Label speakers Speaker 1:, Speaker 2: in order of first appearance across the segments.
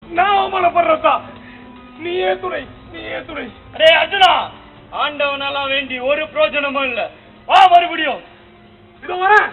Speaker 1: நான் அவமானப்படுறதா நீயே துணை நீயே துணை
Speaker 2: அடே அர்ஜுனா ஆண்டவனெல்லாம் வேண்டி ஒரு பிரயோஜனமும் இல்ல வா மறுபடியும்
Speaker 1: இதோ வரேன்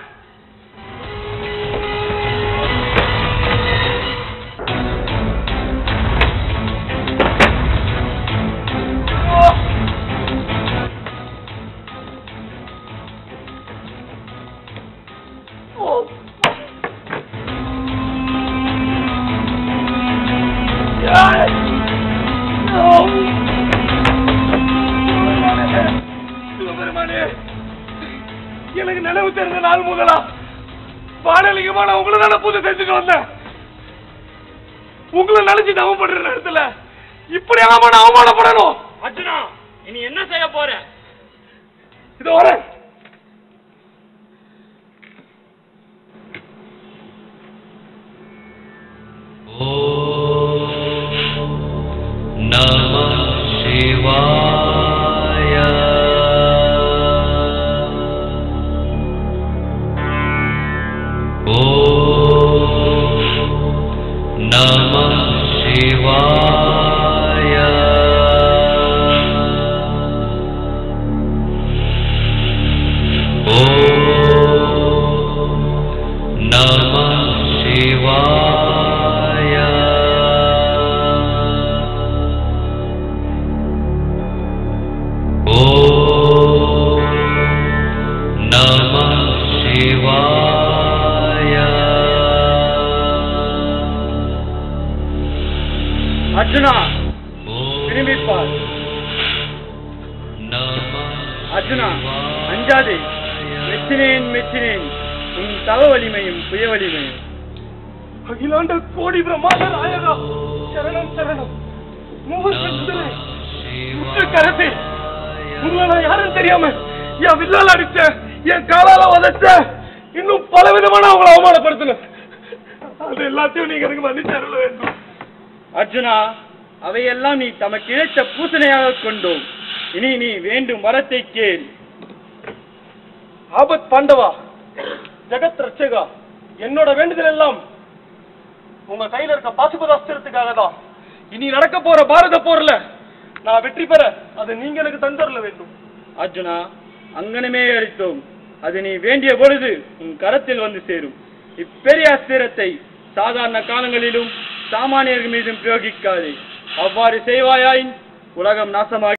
Speaker 1: சிவபெருமானே, எனக்கு நினைவு தெரிந்த நாள் முதலா பாடலிங்கமா நான் உங்களை தானே பூஜை செஞ்சுட்டு வந்தேன் உங்களை நினைச்சு நவப்படுற நேரத்துல இப்படியாம நான் அவமானப்படணும்
Speaker 2: அர்ஜுனா இனி என்ன செய்ய போற
Speaker 1: இதோ வரேன்
Speaker 3: नमः शिवाय ॐ नमः शिवाय ॐ नमः शिवाय ॐ नमः शिवाय
Speaker 2: அர்ஜுனா
Speaker 3: ॐ
Speaker 2: திரும்பி பார்
Speaker 3: नमः
Speaker 2: அர்ஜுனா அஞ்சாதே மெச்சினேன் மெச்சினேன் உன் தவ வலிமையும் புய வலிமையும்
Speaker 1: அகிலாண்ட கோடி பிரம்மாண்ட நாயகா சரணம் சரணம் மூவசந்தரே முத்து கரசி உங்களை நான் யாரும் தெரியாம என் வில்லால அடிச்ச என் காலால உதைச்ச இன்னும் பல விதமான அவங்களை அவமானப்படுத்தின அது எல்லாத்தையும் நீங்க எனக்கு மன்னிச்சு அருள வேண்டும்
Speaker 2: அர்ஜுனா அவையெல்லாம் நீ தமக்கு இழைத்த பூசணையாக கொண்டோம் இனி நீ வேண்டும் வரத்தை கேள்
Speaker 1: ஆபத் பாண்டவா ஜெகத் ரட்சகா என்னோட வேண்டுதல் எல்லாம் உங்க கையில இருக்க பாசுபதாஸ்திரத்துக்காக தான் இனி நடக்க போற பாரத போர்ல நான் வெற்றி பெற அது நீங்க எனக்கு தந்தரல வேண்டும்
Speaker 2: அர்ஜுனா அங்கனமே அளித்தோம் அது நீ வேண்டிய பொழுது உன் கரத்தில் வந்து சேரும் இப்பெரிய அஸ்திரத்தை சாதாரண காலங்களிலும் சாமானியர்கள் மீதும் பிரயோகிக்காதே அவ்வாறு செய்வாயாயின் உலகம் நாசமாகி